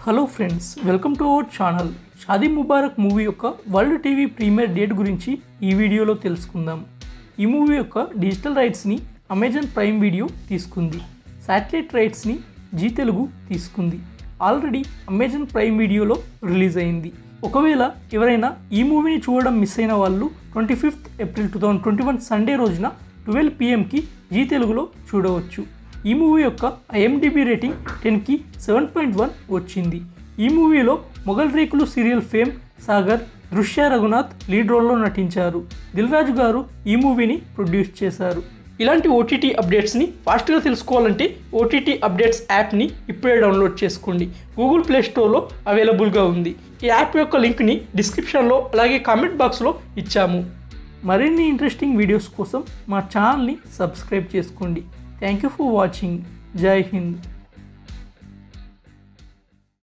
hello friends welcome to our channel Shaadi Mubarak movie యొక్క world TV premiere date గురించి ఈ వీడియోలో తెలుసుకుందాం ఈ మూవీ యొక్క డిజిటల్ రైట్స్ని అమెజాన్ ప్రైమ్ వీడియో తీసుకుంది శాటిలైట్ రైట్స్ని జీ తెలుగు తీసుకుంది ఆల్రెడీ అమెజాన్ ప్రైమ్ వీడియోలో రిలీజ్ అయింది ఒకవేళ ఎవరైనా ఈ మూవీని చూడడం మిస్ అయిన వాళ్ళు twenty fifth April two thousand twenty one Sunday రోజున ట్వెల్వ్ పిఎంకి జీ తెలుగులో చూడవచ్చు ఈ మూవీ యొక్క ఐఎండిబి రేటింగ్ టెన్కి సెవెన్ పాయింట్ వన్ వచ్చింది ఈ మూవీలో మొఘల్ రేకులు సీరియల్ ఫేమ్ సాగర్ దృశ్య రఘునాథ్ లీడ్ రోల్లో నటించారు దిల్ రాజు గారు ఈ మూవీని ప్రొడ్యూస్ చేశారు ఇలాంటి ఓటీటీ అప్డేట్స్ని ఫాస్ట్గా తెలుసుకోవాలంటే ఓటీటీ అప్డేట్స్ యాప్ని ఇప్పుడే డౌన్లోడ్ చేసుకోండి గూగుల్ ప్లే స్టోర్లో అవైలబుల్గా ఉంది ఈ యాప్ యొక్క లింక్ని డిస్క్రిప్షన్లో అలాగే కామెంట్ బాక్స్లో ఇచ్చాము మరిన్ని ఇంట్రెస్టింగ్ వీడియోస్ కోసం మా ఛానల్ని సబ్స్క్రైబ్ చేసుకోండి థ్యాంక్ యూ ఫర్ వాచింగ్ జై హింద్